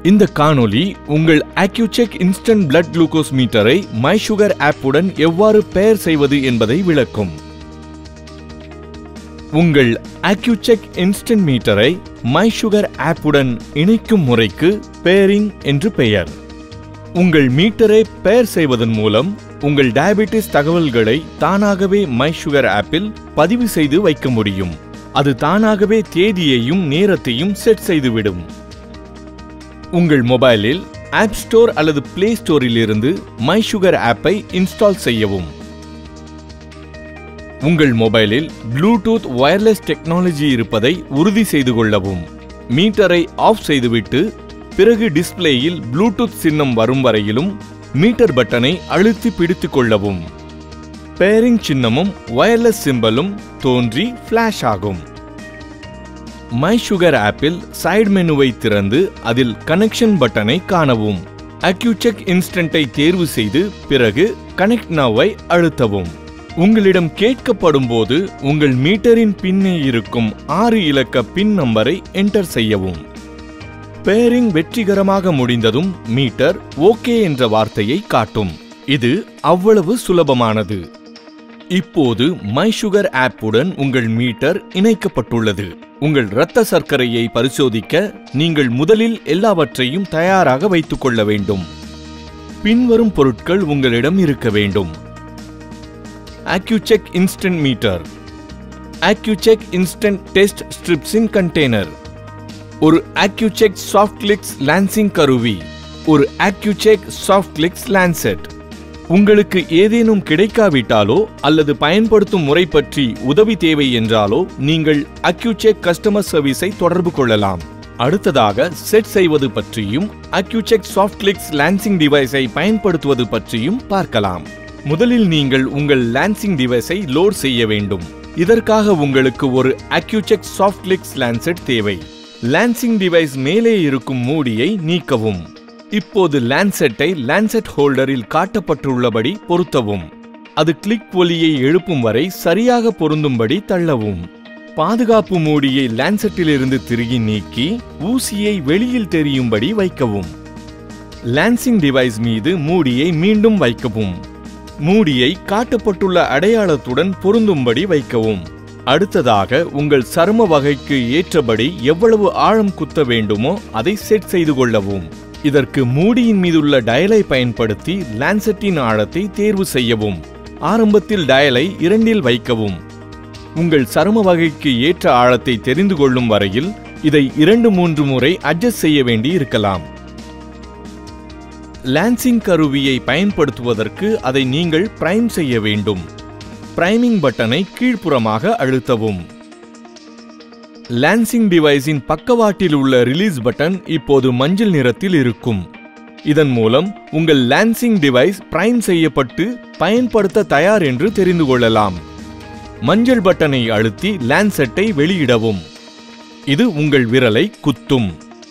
இந்த காணொளி உங்கள் AccuCheck இன்ஸ்டன்ட் பிளட் குளுக்கோஸ் மீட்டரை மை சுகர் ஆப்புடன் எவ்வாறு பெயர் செய்வது என்பதை விளக்கும் உங்கள் AccuCheck இன்ஸ்டன்ட் மீட்டரை மை சுகர் ஆப்புடன் இணைக்கும் முறைக்கு பேரிங் என்று பெயர் உங்கள் மீட்டரை பெயர் செய்வதன் மூலம் உங்கள் டயபெட்டிஸ் தகவல்களை தானாகவே மை சுகர் ஆப்பில் பதிவு செய்து வைக்க முடியும் அது தானாகவே தேதியையும் நேரத்தையும் செட் செய்துவிடும் உங்கள் மொபைலில் ஆப் ஸ்டோர் அல்லது பிளே ஸ்டோரில் இருந்து மை சுகர் ஆப்பை இன்ஸ்டால் செய்யவும் உங்கள் மொபைலில் ப்ளூடூத் வயர்லெஸ் டெக்னாலஜி இருப்பதை உறுதி செய்து கொள்ளவும் மீட்டரை ஆஃப் செய்துவிட்டு பிறகு டிஸ்ப்ளேயில் ப்ளூடூத் சின்னம் வரும் வரையிலும் மீட்டர் பட்டனை அழுத்தி பிடித்துக் கொள்ளவும் பேரிங் சின்னமும் வயர்லெஸ் சிம்பலும் தோன்றி ஃபிளாஷ் ஆகும் மை சுகர் ஆப்பில் சைடு மெனுவை திறந்து அதில் கனெக்ஷன் பட்டனை காணவும் அக்யூசெக் இன்ஸ்டன்ட்டை தேர்வு செய்து பிறகு கனெக்ட் நவ்வை அழுத்தவும் உங்களிடம் கேட்கப்படும் போது உங்கள் மீட்டரின் பின்னே இருக்கும் ஆறு இலக்க பின் நம்பரை என்டர் செய்யவும் பேரிங் வெற்றிகரமாக முடிந்ததும் மீட்டர் ஓகே என்ற வார்த்தையை காட்டும் இது அவ்வளவு சுலபமானது இப்போது மை சுகர் ஆப்புடன் உங்கள் மீட்டர் இணைக்கப்பட்டுள்ளது உங்கள் இரத்த சர்க்கரையை பரிசோதிக்க நீங்கள் முதலில் எல்லாவற்றையும் தயாராக வைத்துக் கொள்ள வேண்டும் பின்வரும் பொருட்கள் உங்களிடம் இருக்க வேண்டும் AccuCheck instant meter AccuCheck instant test ஸ்ட்ரிப்ஸின் கண்டெய்னர் ஒரு AccuCheck சாஃப்ட் கிளிக்ஸ் லான்சிங் கருவி ஒரு AccuCheck சாஃப்ட் கிளிக்ஸ் லான்செட் உங்களுக்கு ஏதேனும் கிடைக்காவிட்டாலோ அல்லது பயன்படுத்தும் முறை பற்றி உதவி தேவை என்றாலோ நீங்கள் அக்யூசெக் கஸ்டமர் சர்வீஸை தொடர்பு கொள்ளலாம் அடுத்ததாக செட் செய்வது பற்றியும் அக்யூசெக் சாஃப்ட் கிளிக்ஸ் லான்சிங் டிவைஸை பயன்படுத்துவது பற்றியும் பார்க்கலாம் முதலில் நீங்கள் உங்கள் லான்சிங் டிவைஸை லோட் செய்ய வேண்டும் இதற்காக உங்களுக்கு ஒரு அக்யூசெக் சாஃப்ட் கிளிக்ஸ் லான்செட் தேவை லான்சிங் டிவைஸ் மேலே இருக்கும் மூடியை நீக்கவும் இப்போது லான்செட்டை லான்செட் ஹோல்டரில் காட்டப்பட்டுள்ளபடி பொருத்தவும் அது கிளிக் ஒலியை எழுப்பும் வரை சரியாக பொருந்தும்படி தள்ளவும் பாதுகாப்பு மூடியை லான்செட்டிலிருந்து திருகி நீக்கி ஊசியை வெளியில் தெரியும்படி வைக்கவும் லான்சிங் டிவைஸ் மீது மூடியை மீண்டும் வைக்கவும் மூடியை காட்டப்பட்டுள்ள அடையாளத்துடன் பொருந்தும்படி வைக்கவும் அடுத்ததாக உங்கள் சரும வகைக்கு ஏற்றபடி எவ்வளவு ஆழம் குத்த வேண்டுமோ அதை செட் செய்து கொள்ளவும் இதற்கு மூடியின் மீதுள்ள டயலை பயன்படுத்தி லான்செட்டின் ஆழத்தை தேர்வு செய்யவும் ஆரம்பத்தில் டயலை இரண்டில் வைக்கவும் உங்கள் சரும வகைக்கு ஏற்ற ஆழத்தை தெரிந்து கொள்ளும் வரையில் இதை இரண்டு மூன்று முறை அட்ஜஸ்ட் செய்ய வேண்டி இருக்கலாம் லான்சிங் கருவியை பயன்படுத்துவதற்கு அதை நீங்கள் பிரைம் செய்ய வேண்டும் பிரைமிங் பட்டனை கீழ்ப்புறமாக அழுத்தவும் லான்சிங் டிவைஸின் பக்கவாட்டில் உள்ள ரிலீஸ் பட்டன் இப்போது மஞ்சள் நிறத்தில் இருக்கும் இதன் மூலம் உங்கள் லான்சிங் டிவைஸ் பிரைம் செய்யப்பட்டு பயன்படுத்த தயார் என்று தெரிந்து கொள்ளலாம் மஞ்சள் பட்டனை அழுத்தி லான்செட்டை வெளியிடவும் இது உங்கள் விரலை குத்தும்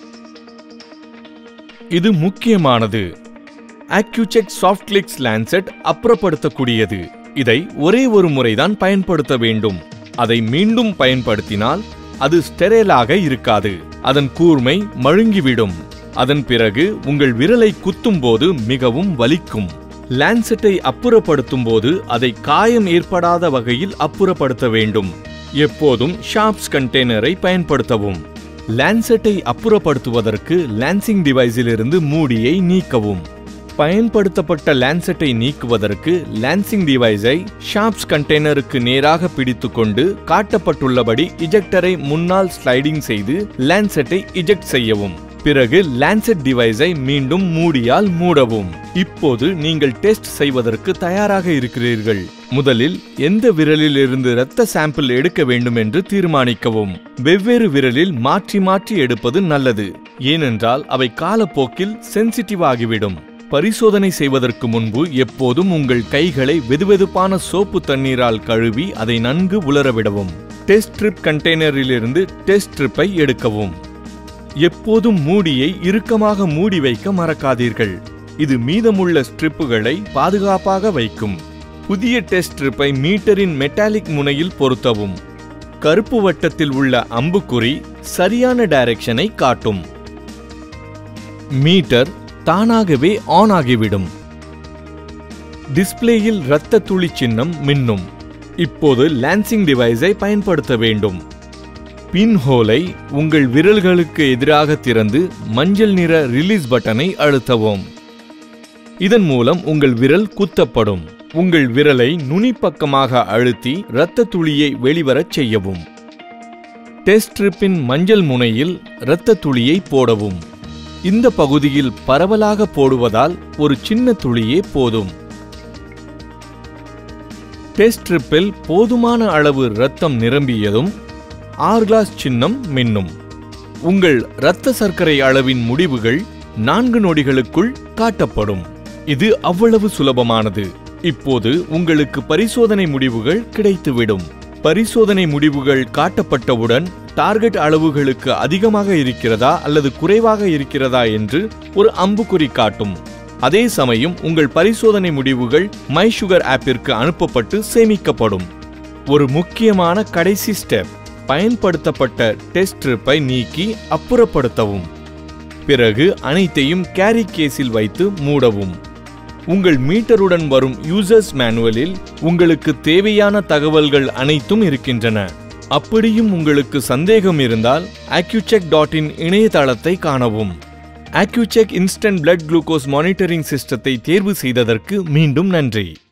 இது முக்கியமானது ஆக்யூசெக் சாஃப்ட் கிளிக்ஸ் லான்செட் அப்புறப்படுத்தக்கூடியது இதை ஒரே ஒரு முறைதான் பயன்படுத்த வேண்டும் அதை மீண்டும் பயன்படுத்தினால் அது ஸ்டெரேலாக இருக்காது அதன் கூர்மை மழுங்கிவிடும் அதன் பிறகு உங்கள் விரலை குத்தும் போது மிகவும் வலிக்கும் லான்செட்டை அப்புறப்படுத்தும் போது அதை காயம் ஏற்படாத வகையில் அப்புறப்படுத்த வேண்டும் எப்போதும் ஷார்ப்ஸ் கண்டெய்னரை பயன்படுத்தவும் லான்செட்டை அப்புறப்படுத்துவதற்கு லான்சிங் டிவைஸிலிருந்து மூடியை நீக்கவும் பயன்படுத்தப்பட்ட லான்செட்டை நீக்குவதற்கு லான்சிங் டிவைஸை ஷார்ப்ஸ் கண்டெய்னருக்கு நேராக பிடித்துக்கொண்டு காட்டப்பட்டுள்ளபடி இஜெக்டரை முன்னால் ஸ்லைடிங் செய்து லான்செட்டை இஜெக்ட் செய்யவும் பிறகு லான்செட் டிவைஸை மீண்டும் மூடியால் மூடவும் இப்போது நீங்கள் டெஸ்ட் செய்வதற்கு தயாராக இருக்கிறீர்கள் முதலில் எந்த விரலில் இருந்து இரத்த சாம்பிள் எடுக்க வேண்டும் என்று தீர்மானிக்கவும் வெவ்வேறு விரலில் மாற்றி மாற்றி எடுப்பது நல்லது ஏனென்றால் அவை காலப்போக்கில் சென்சிட்டிவ் ஆகிவிடும் பரிசோதனை செய்வதற்கு முன்பு எப்போதும் உங்கள் கைகளை வெதுவெதுப்பான சோப்பு தண்ணீரால் கழுவி அதை நன்கு உலரவிடவும் டெஸ்ட் ட்ரிப் கண்டெய்னரிலிருந்து டெஸ்ட் ட்ரிப்பை எடுக்கவும் எப்போதும் மூடியை இறுக்கமாக மூடி வைக்க மறக்காதீர்கள் இது மீதமுள்ள ஸ்ட்ரிப்புகளை பாதுகாப்பாக வைக்கும் புதிய டெஸ்ட் ஸ்ட்ரிப்பை மீட்டரின் மெட்டாலிக் முனையில் பொருத்தவும் கருப்பு வட்டத்தில் உள்ள அம்புக்குறி சரியான டைரக்ஷனை காட்டும் மீட்டர் தானாகவே ஆன் ஆகிவிடும் டிஸ்ப்ளேயில் இரத்த துளி சின்னம் மின்னும் இப்போது லான்சிங் டிவைஸை பயன்படுத்த வேண்டும் பின் ஹோலை உங்கள் விரல்களுக்கு எதிராக திறந்து மஞ்சள் நிற ரிலீஸ் பட்டனை அழுத்தவும் இதன் மூலம் உங்கள் விரல் குத்தப்படும் உங்கள் விரலை நுனிப்பக்கமாக அழுத்தி இரத்த துளியை வெளிவரச் செய்யவும் டெஸ்ட் ஸ்ட்ரிப்பின் மஞ்சள் முனையில் இரத்த துளியை போடவும் இந்த பகுதியில் பரவலாக போடுவதால் ஒரு சின்ன துளியே போதும் டெஸ்ட் ஸ்ட்ரிப்பில் போதுமான அளவு இரத்தம் நிரம்பியதும் ஆர் கிளாஸ் சின்னம் மின்னும் உங்கள் இரத்த சர்க்கரை அளவின் முடிவுகள் நான்கு நொடிகளுக்குள் காட்டப்படும் இது அவ்வளவு சுலபமானது இப்போது உங்களுக்கு பரிசோதனை முடிவுகள் கிடைத்துவிடும் பரிசோதனை முடிவுகள் காட்டப்பட்டவுடன் டார்கெட் அளவுகளுக்கு அதிகமாக இருக்கிறதா அல்லது குறைவாக இருக்கிறதா என்று ஒரு அம்புக்குறி காட்டும் அதே சமயம் உங்கள் பரிசோதனை முடிவுகள் மை சுகர் ஆப்பிற்கு அனுப்பப்பட்டு சேமிக்கப்படும் ஒரு முக்கியமான கடைசி ஸ்டெப் பயன்படுத்தப்பட்ட டெஸ்ட் ஸ்ட்ரிப்பை நீக்கி அப்புறப்படுத்தவும் பிறகு அனைத்தையும் கேரி கேஸில் வைத்து மூடவும் உங்கள் மீட்டருடன் வரும் யூசர்ஸ் மேனுவலில் உங்களுக்கு தேவையான தகவல்கள் அனைத்தும் இருக்கின்றன அப்படியும் உங்களுக்கு சந்தேகம் இருந்தால் அக்யூசெக் டாட் இன் இணையதளத்தை காணவும் AccuChek instant blood glucose monitoring சிஸ்டத்தை தேர்வு செய்ததற்கு மீண்டும் நன்றி